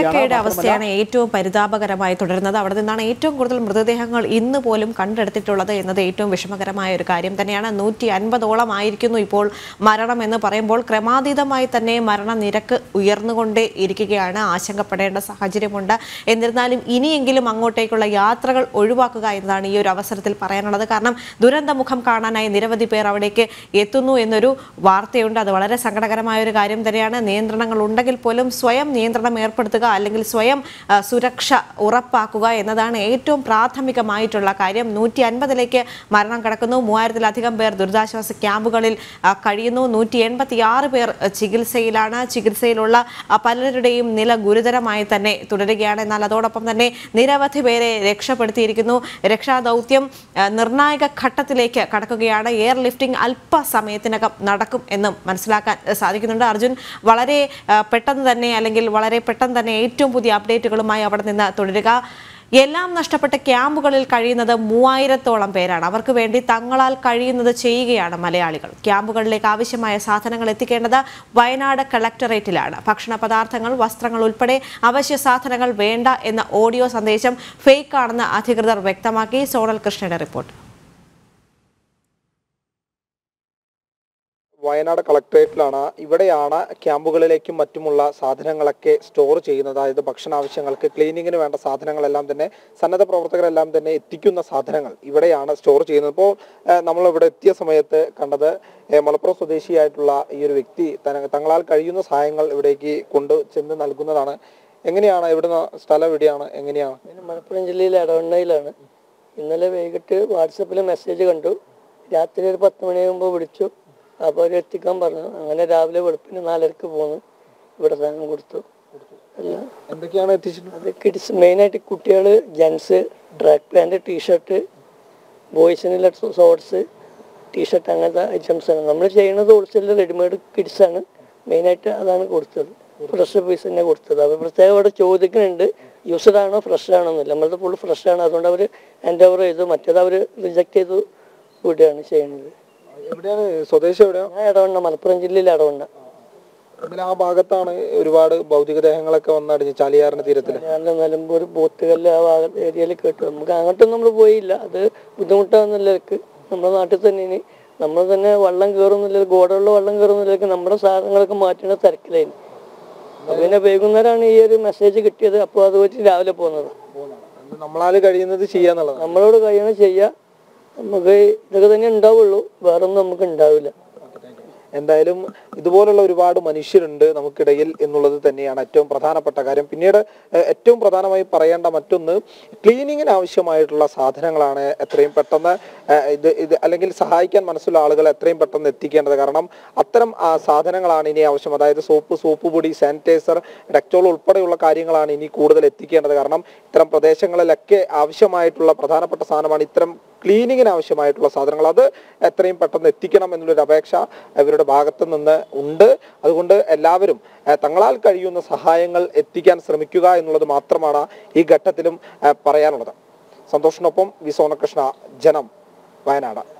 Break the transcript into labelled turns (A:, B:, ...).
A: മുണ്ടക്കയുടെ അവസ്ഥയാണ് ഏറ്റവും പരിതാപകരമായി തുടരുന്നത് അവിടെ നിന്നാണ് ഏറ്റവും കൂടുതൽ മൃതദേഹങ്ങൾ ഇന്ന് പോലും കണ്ടെടുത്തിട്ടുള്ളത് എന്നത് ഏറ്റവും വിഷമകരമായ ഒരു കാര്യം തന്നെയാണ് നൂറ്റി അൻപതോളം ആയിരിക്കുന്നു ഇപ്പോൾ മരണം എന്ന് പറയുമ്പോൾ ക്രമാതീതമായി തന്നെ മരണനിരക്ക് ഉയർന്നുകൊണ്ടേ ഇരിക്കുകയാണ് ആശങ്കപ്പെടേണ്ട സാഹചര്യമുണ്ട് എന്നിരുന്നാലും ഇനിയെങ്കിലും അങ്ങോട്ടേക്കുള്ള യാത്രകൾ ഒഴിവാക്കുക എന്നതാണ് ഈ ഒരു അവസരത്തിൽ പറയാനുള്ളത് കാരണം ദുരന്തമുഖം കാണാനായി നിരവധി പേർ അവിടേക്ക് എത്തുന്നു എന്നൊരു വാർത്തയുണ്ട് അത് വളരെ സങ്കടകരമായ ഒരു കാര്യം തന്നെയാണ് നിയന്ത്രണങ്ങൾ ഉണ്ടെങ്കിൽ പോലും സ്വയം നിയന്ത്രണം ഏർപ്പെടുത്തുക അല്ലെങ്കിൽ സ്വയം ആ, സുരക്ഷ ഉറപ്പാക്കുക എന്നതാണ് ഏറ്റവും പ്രാഥമികമായിട്ടുള്ള കാര്യം നൂറ്റി അൻപതിലേക്ക് മരണം കടക്കുന്നു മൂവായിരത്തിലധികം പേർ ദുരിതാശ്വാസ ക്യാമ്പുകളിൽ ആ, കഴിയുന്നു നൂറ്റി എൺപത്തി ആറ് പേർ ആ, ചികിത്സയിലാണ് ചികിത്സയിലുള്ള ആ, പലരുടെയും നില ഗുരുതരമായി തന്നെ തുടരുകയാണ് എന്നാൽ അതോടൊപ്പം തന്നെ നിരവധി പേരെ രക്ഷപ്പെടുത്തിയിരിക്കുന്നു രക്ഷാദൗത്യം ആ, നിർണായക ഘട്ടത്തിലേക്ക് കടക്കുകയാണ് എയർ ലിഫ്റ്റിംഗ് അല്പസമയത്തിനകം നടക്കും എന്നും മനസ്സിലാക്കാൻ ആ, സാധിക്കുന്നുണ്ട് അർജുൻ വളരെ ആ, പെട്ടെന്ന് തന്നെ അല്ലെങ്കിൽ വളരെ പെട്ടെന്ന് തന്നെ ഏറ്റവും പുതിയ അപ്ഡേറ്റുകളുമായി അവിടെ നിന്ന് തുടരുക എല്ലാം നഷ്ടപ്പെട്ട ക്യാമ്പുകളിൽ കഴിയുന്നത് മൂവായിരത്തോളം പേരാണ് അവർക്ക് വേണ്ടി തങ്ങളാൽ കഴിയുന്നത് ചെയ്യുകയാണ് മലയാളികൾ ക്യാമ്പുകളിലേക്ക് ആവശ്യമായ സാധനങ്ങൾ എത്തിക്കേണ്ടത് വയനാട് കളക്ടറേറ്റിലാണ് ഭക്ഷണ പദാർത്ഥങ്ങൾ വസ്ത്രങ്ങൾ ഉൾപ്പെടെ അവശ്യ സാധനങ്ങൾ വേണ്ട എന്ന ഓഡിയോ സന്ദേശം ഫേക്ക് ആണെന്ന് അധികൃതർ വ്യക്തമാക്കി സോണൽ കൃഷ്ണയുടെ റിപ്പോർട്ട്
B: വയനാട് കളക്ടറേറ്റിലാണ് ഇവിടെയാണ് ക്യാമ്പുകളിലേക്കും മറ്റുമുള്ള സാധനങ്ങളൊക്കെ സ്റ്റോർ ചെയ്യുന്നത് അതായത് ഭക്ഷണാവശ്യങ്ങൾക്ക് ക്ലീനിങ്ങിന് വേണ്ട സാധനങ്ങളെല്ലാം തന്നെ സന്നദ്ധ പ്രവർത്തകരെല്ലാം തന്നെ എത്തിക്കുന്ന സാധനങ്ങൾ ഇവിടെയാണ് സ്റ്റോർ ചെയ്യുന്നത് ഇപ്പോൾ ഏഹ്, നമ്മൾ ഇവിടെ എത്തിയ സമയത്ത് കണ്ടത് ഏഹ്, മലപ്പുറം സ്വദേശിയായിട്ടുള്ള ഈ ഒരു വ്യക്തി തന- തങ്ങളാൽ കഴിയുന്ന സഹായങ്ങൾ ഇവിടേക്ക് കൊണ്ട് ചെന്ന് നൽകുന്നതാണ് എങ്ങനെയാണ് ഇവിടുന്ന് സ്ഥലം എവിടെയാണ് എങ്ങനെയാണ്
C: ഞാൻ മലപ്പുറം ജില്ലയിലെ എടവണ്ണയിലാണ് ഇന്നലെ വൈകിട്ട് വാട്സപ്പിൽ മെസ്സേജ് കണ്ടു രാത്രി ഒരു പത്ത് മണിയാകുമ്പോൾ വിളിച്ചു അപ്പോൾ അവർ എത്തിക്കാൻ പറഞ്ഞു അങ്ങനെ രാവിലെ വെളുപ്പിന് നാലരക്ക് പോന്നു ഇവിടെ സാധനം കൊടുത്തു അല്ല
B: എന്തൊക്കെയാണ് എത്തിച്ചിട്ടുള്ളത്
C: അത് കിഡ്സ് മെയിനായിട്ട് കുട്ടികൾ ജെൻസ് ട്രാക്ക് പാൻറ് ടീഷർട്ട് ബോയ്സിനുള്ള ഷോർട്സ് ടീഷർട്ട് അങ്ങനത്തെ ഐറ്റംസ് ആണ് നമ്മൾ ചെയ്യുന്നത് ഹോൾസെയിൽ റെഡിമെയ്ഡ് കിഡ്സ് ആണ് മെയിനായിട്ട് അതാണ് കൊടുത്തത് ഫ്രഷ് പീസ് തന്നെ കൊടുത്തത് അവർ പ്രത്യേകം അവിടെ ചോദിക്കുന്നുണ്ട് യൂസ്ഡ് ആണോ ഫ്രഷ് ആണോ എന്നില്ല നമ്മളത് ഫുൾ ഫ്രഷ് ആണ് അതുകൊണ്ട് അവർ ഹാൻഡ് ഓവർ ചെയ്തു മറ്റേത് അവർ റിജക്ട് ചെയ്തു വിടുകയാണ് ചെയ്യുന്നത്
B: എവിടെയാണ് സ്വദേശം എവിടെയാണ്
C: ഞാൻ ഇടവണ്ണ മലപ്പുറം ജില്ലയിലെ ഇടവണ്ണ
B: ഇതിൽ ആ ഭാഗത്താണ് ഒരുപാട് ഭൗതികദേഹങ്ങളൊക്കെ വന്നടിഞ്ഞ് ചാലിയാറിന്റെ തീരത്തില്
C: ഞാൻ നിലമ്പൂർ പോത്തുകല്ല് ആ ഭാഗ ഏരിയയിൽ കേട്ടു നമുക്ക് അങ്ങോട്ടും നമ്മൾ പോയില്ല അത് ബുദ്ധിമുട്ടാണെന്നുള്ളവർക്ക് നമ്മുടെ നാട്ടിൽ തന്നെ ഇനി നമ്മൾ തന്നെ വെള്ളം കയറുന്നില്ല ഗോഡുള്ള വെള്ളം കയറുന്നില്ലെങ്കിൽ നമ്മുടെ സാധനങ്ങളൊക്കെ മാറ്റുന്ന തിരക്കിലായിരുന്നു അപ്പൊ പിന്നെ വൈകുന്നേരമാണ് ഈ ഒരു മെസ്സേജ് കിട്ടിയത് അപ്പോൾ അത് വെച്ച് രാവിലെ പോകുന്നത്
B: നമ്മളാല് കഴിയുന്നത് ചെയ്യാന്നുള്ളതാണ്
C: നമ്മളോട് കഴിയണ ചെയ്യാ നമുക്ക് ഇതൊക്കെ തന്നെ ഉണ്ടാവുള്ളൂ വേറൊന്നും നമുക്ക് ഉണ്ടാവില്ല
B: എന്തായാലും ഇതുപോലുള്ള ഒരുപാട് മനുഷ്യരുണ്ട് നമുക്കിടയിൽ എന്നുള്ളത് തന്നെയാണ് ഏറ്റവും പ്രധാനപ്പെട്ട കാര്യം പിന്നീട് ഏഹ്, ഏറ്റവും പ്രധാനമായി പറയേണ്ട മറ്റൊന്ന് ക്ലീനിങ്ങിന് ആവശ്യമായിട്ടുള്ള സാധനങ്ങളാണ് എത്രയും പെട്ടെന്ന് ഏഹ്, ഇത് ഇത് അല്ലെങ്കിൽ സഹായിക്കാൻ മനസ്സുള്ള ആളുകൾ എത്രയും പെട്ടെന്ന് എത്തിക്കേണ്ടത് കാരണം അത്തരം ആ, സാധനങ്ങളാണ് ഇനി ആവശ്യം അതായത് സോപ്പ് സോപ്പ് പൊടി സാനിറ്റൈസർ ഡെക്ടോൾ ഉൾപ്പെടെയുള്ള കാര്യങ്ങളാണ് ഇനി കൂടുതൽ എത്തിക്കേണ്ടത് കാരണം ഇത്തരം പ്രദേശങ്ങളിലൊക്കെ ആവശ്യമായിട്ടുള്ള പ്രധാനപ്പെട്ട സാധനമാണ് ഇത്തരം ക്ലീനിങ്ങിന് ആവശ്യമായിട്ടുള്ള സാധനങ്ങൾ അത് എത്രയും പെട്ടെന്ന് എത്തിക്കണം എന്നുള്ളൊരു അപേക്ഷ ഇവരുടെ ഭാഗത്ത് നിന്ന് ഉണ്ട് അതുകൊണ്ട് എല്ലാവരും ഏഹ്, തങ്ങളാൽ കഴിയുന്ന സഹായങ്ങൾ എത്തിക്കാൻ ശ്രമിക്കുക എന്നുള്ളത് മാത്രമാണ് ഈ ഘട്ടത്തിലും ഏഹ്, പറയാനുള്ളത് സന്തോഷിനൊപ്പം വി സോനകൃഷ്ണ ജനം വയനാട്